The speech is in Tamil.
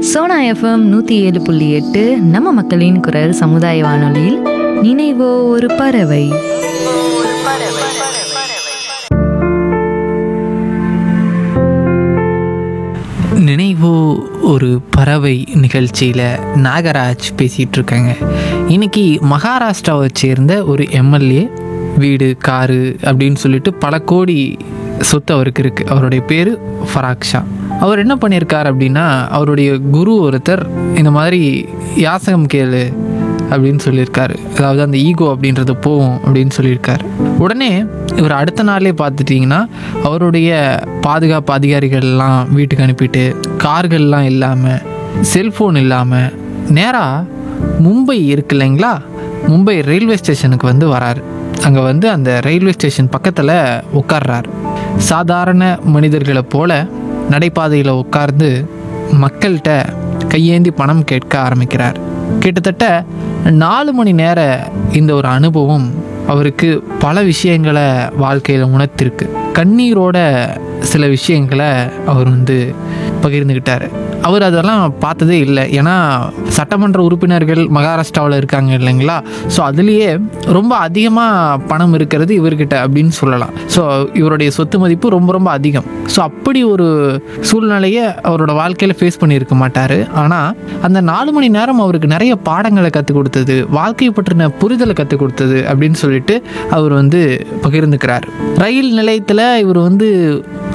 சோனா எஃப்எம் நூற்றி ஏழு புள்ளி எட்டு நம்ம மக்களின் குரல் சமுதாய வானொலியில் நினைவோ ஒரு பறவை நினைவோ ஒரு பறவை நிகழ்ச்சியில் நாகராஜ் பேசிகிட்டு இருக்காங்க இன்னைக்கு மகாராஷ்டிராவை சேர்ந்த ஒரு எம்எல்ஏ வீடு காரு அப்படின்னு சொல்லிட்டு பல கோடி சொத்து அவருக்கு இருக்குது அவருடைய பேர் ஃபராக் ஷா அவர் என்ன பண்ணியிருக்கார் அப்படின்னா அவருடைய குரு ஒருத்தர் இந்த மாதிரி யாசகம் கேளு அப்படின்னு சொல்லியிருக்காரு அதாவது அந்த ஈகோ அப்படின்றது போகும் அப்படின்னு சொல்லியிருக்காரு உடனே இவர் அடுத்த நாளே பார்த்துட்டிங்கன்னா அவருடைய பாதுகாப்பு அதிகாரிகள்லாம் வீட்டுக்கு அனுப்பிட்டு கார்கள்லாம் இல்லாமல் செல்ஃபோன் இல்லாமல் நேராக மும்பை இருக்கு இல்லைங்களா மும்பை ரயில்வே ஸ்டேஷனுக்கு வந்து வராரு அங்கே வந்து அந்த ரயில்வே ஸ்டேஷன் பக்கத்தில் உட்கார்றாரு சாதாரண மனிதர்களை போல நடைபாதையில் உட்கார்ந்து மக்கள்கிட்ட கையேந்தி பணம் கேட்க ஆரம்பிக்கிறார் கிட்டத்தட்ட நாலு மணி நேர இந்த ஒரு அனுபவம் அவருக்கு பல விஷயங்களை வாழ்க்கையில் உணர்த்திருக்கு கண்ணீரோட சில விஷயங்களை அவர் வந்து பகிர்ந்துக்கிட்டார் அவர் அதெல்லாம் பார்த்ததே இல்லை ஏன்னா சட்டமன்ற உறுப்பினர்கள் மகாராஷ்டிராவில் இருக்காங்க இல்லைங்களா ஸோ அதுலேயே ரொம்ப அதிகமாக பணம் இருக்கிறது இவர்கிட்ட அப்படின்னு சொல்லலாம் ஸோ இவருடைய சொத்து மதிப்பு ரொம்ப ரொம்ப அதிகம் ஸோ அப்படி ஒரு சூழ்நிலையை அவரோட வாழ்க்கையில் ஃபேஸ் பண்ணியிருக்க மாட்டார் ஆனால் அந்த நாலு மணி நேரம் அவருக்கு நிறைய பாடங்களை கற்றுக் கொடுத்தது வாழ்க்கை பற்றின புரிதலை கற்றுக் கொடுத்தது அப்படின்னு சொல்லிட்டு அவர் வந்து பகிர்ந்துக்கிறார் ரயில் நிலையத்தில் இவர் வந்து